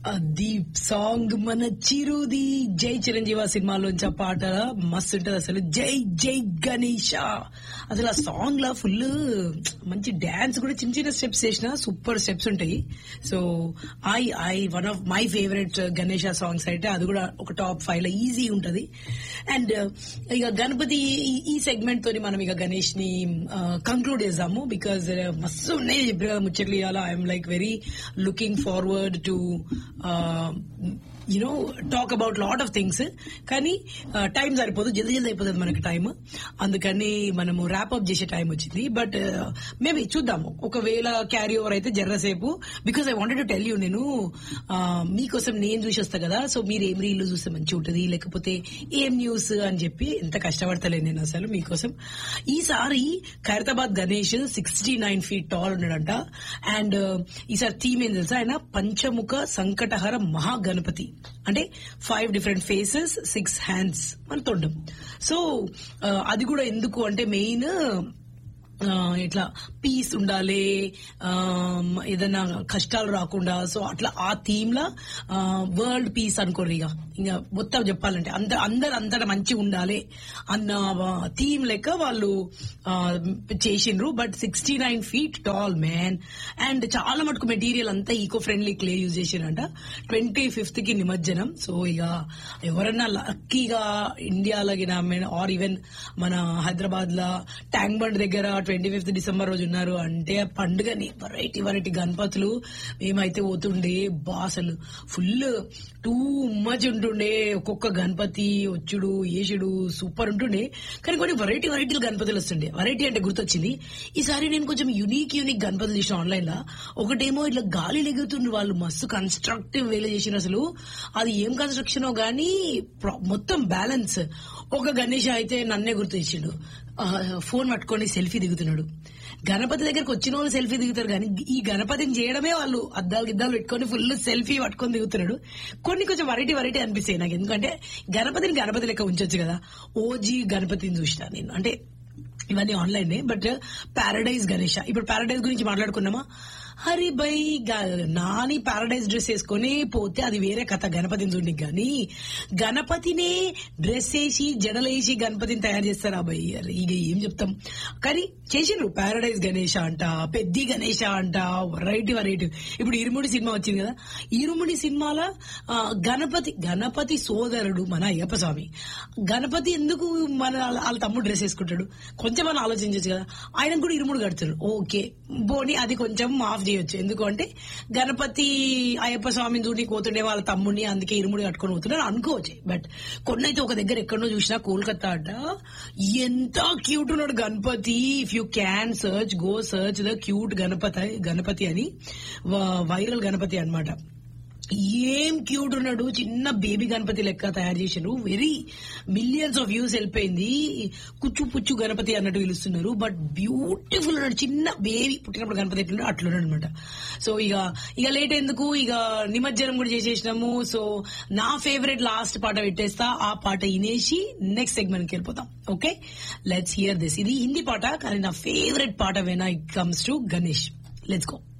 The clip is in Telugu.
అది సాంగ్ మన చిరుది జై చిరంజీవ సినిమాలోంచి ఆ పాట మస్తు ఉంటది అసలు జై జై గణేష అసలు ఆ సాంగ్ లా ఫుల్ మంచి డాన్స్ కూడా చిన్న చిన్న స్టెప్స్ చేసిన సూపర్ స్టెప్స్ ఉంటాయి so I I one of my favourite Ganesha songs అయితే అది కూడా ఒక టాప్ ఫైవ్ లో ఈజీ ఉంటది అండ్ ఇక గణపతి ఈ- ఈ సెగ్మెంట్ తోని మనం ఇక గణేష్ ని కంక్లూడ్ చేద్దాము బికాస్ మస్తు ఉన్నాయి చెప్పారు కదా ముచ్చట్లు ఇవాళ I'm like very looking forward to you know talk about lot of things కానీ టైం సరిపోదు జల్దీ జల్దీ అయిపోతుంది మనకి టైం అందుకని మనము ర్యాప్ అప్ చేసే టైం వచ్చింది బట్ మేబీ చూద్దాము ఒకవేళ క్యారీ ఓవర్ అయితే జర్రసేపు because I wanted to tell you నేను uh, మీకోసం నేను చూసి వస్తా కదా సో మీరు ఏం రీల్ చూస్తే మంచిగా ఉంటుంది లేకపోతే ఏం న్యూస్ అని చెప్పి ఎంత కష్టపడతలేదు నేను అసలు మీకోసం ఈసారి Khairatabad Ganesh sixty nine feet tall ఉన్నాడంట అండ్ ఈసారి థీమ్ ఏం తెలుసా ఆయన పంచముఖ సంకటహర మహాగణపతి అంటే five different faces six hands మన తొండం సో అది కూడా ఎందుకు అంటే మెయిన్ ఇట్లా పీస్ ఉండాలి ఆ, ఏదైనా కష్టాలు రాకుండా సో అట్లా ఆ థీమ్ లా వరల్డ్ పీస్ అనుకోరు ఇక ఇంకా మొత్తం చెప్పాలంటే అందరు అందరు అంతటా మంచిగా ఉండాలి అన్న థీమ్ లెక్క వాళ్ళు ఆ, చేసిండ్రు but sixty nine feet tall man and చాలా మటుకు మెటీరియల్ అంతా ఈకో ఫ్రెండ్లీ క్లే యూజ్ చేసిరంట ట్వంటీ ఫిఫ్త్ కి నిమజ్జనం సో ఇక ఎవరన్నా లక్కీగా ఇండియాలో ఆర్ ఈవెన్ మన హైదరాబాద్ లా ట్యాంక్ బండ్ దగ్గర ట్వంటీ ఫిఫ్త్ డిసెంబర్ రోజు ఉన్నారు అంటే ఆ పండుగని వెరైటీ వెరైటీ గణపతులు మేమైతే పోతుండే బాసలు ఫుల్ టూ మచ్ ఉంటుండే ఒక్కొక్క గణపతి వచ్చుడు ఏసుడు సూపర్ ఉంటుండే కానీ కొన్ని వెరైటీ వెరైటీలు గణపతులు వస్తుండే వెరైటీ అంటే గుర్తొచ్చింది ఈసారి నేను కొంచెం యునిక్ యునిక్ గణపతులు చూసిన ఆన్లైన్ లో ఒకటేమో ఇట్లా గాలి లెగుతుండ్రు వాళ్ళు మస్తు కన్స్ట్రక్టివ్ వేలో చేసిన అసలు అది ఏం కన్స్ట్రక్షన్ గానీ ప్ర- మొత్తం బ్యాలెన్స్ ఒక గణేష్ అయితే నన్నే గుర్తు ఇచ్చిండు ఆ, ఫోన్ పట్టుకొని సెల్ఫీ దిగుతున్నాడు గణపతి దగ్గరకు వచ్చిన వాళ్ళు సెల్ఫీ దిగుతారు కానీ ఈ గణపతిని చేయడమే వాళ్ళు అద్దాలు గిద్దాలు పెట్టుకొని ఫుల్ సెల్ఫీ పట్టుకొని దిగుతున్నాడు కొన్ని కొంచెం వెరైటీ వెరైటీ అనిపిస్తాయి నాకు ఎందుకంటే గణపతిని గణపతి లెక్క ఉంచొచ్చు కదా ఓజీ గణపతిని చూసిన నేను అంటే ఇవన్నీ ఆన్లైన్ బట్ పారడైజ్ గణేష ఇప్పుడు పారడైజ్ గురించి మాట్లాడుకున్నామా హరి బై గా- నాని పారడైజ్ డ్రెస్ వేసుకొని పోతే అది వేరే కథ గణపతిని చూడడానికి కానీ గణపతినే డ్రెస్ వేసి జడలేసి గణపతిని తయారు చేస్తారు అబ్బాయి అరే ఇక ఏం చెప్తాం కానీ చేసిండ్రు పారడైజ్ గణేష అంట పెద్ది గణేష అంట వెరైటీ వెరైటీ ఇప్పుడు ఇరుముడి సినిమా వచ్చింది కదా ఇరుముడి సినిమాలో ఆ, గణపతి గణపతి సోదరుడు మన అయ్యప్ప స్వామి గణపతి ఎందుకు మన వాళ్ళ వాళ్ళ తమ్ముడు డ్రెస్ వేసుకుంటాడు కొంచెం మనం ఆలోచించచ్చు కదా ఆయన కూడా ఇరుముడు కడతారు ఓకే బోని అది కొంచెం మాఫ్ చేయొచ్చు ఎందుకు అంటే గణపతి అయ్యప్ప స్వామిని చూడి పోతుండే వాళ్ళ తమ్ముడిని అందుకే ఇరుముడు కట్టుకొని పోతున్నారు అనుకోవచ్చు బట్ కొన్నైతే ఒక దగ్గర ఎక్కడో చూసినా కోల్కతా అడ్డ ఎంత క్యూట్ ఉన్నాడు Ganapati if you can search go search the cute Ganapati Ganapati అని వైరల్ గణపతి అన్నమాట ఏం క్యూట్ ఉన్నాడు చిన్న బేబీ గణపతి లెక్క తయారు చేశారు వెరీ మిలియన్స్ ఆఫ్ వ్యూస్ వెళ్ళిపోయింది కుచ్చు పుచ్చు గణపతి అన్నట్టు పిలుస్తున్నారు బట్ బ్యూటిఫుల్ ఉన్నాడు చిన్న బేబీ పుట్టినప్పుడు గణపతి ఎట్లున్నాడు అట్లున్నాడు అనమాట సో ఇక ఇక లేట్ ఎందుకు ఇక నిమజ్జనం కూడా చేసేసినాము సో నా ఫేవరెట్ లాస్ట్ పాట పెట్టేస్తా ఆ పాట వినేసి నెక్స్ట్ సెగ్మెంట్ కి వెళ్ళిపోతాం ఓకే లెట్స్ హియర్ దిస్ ఇది హిందీ పాట కానీ నా ఫేవరెట్ పాట when I comes to Ganesh let's go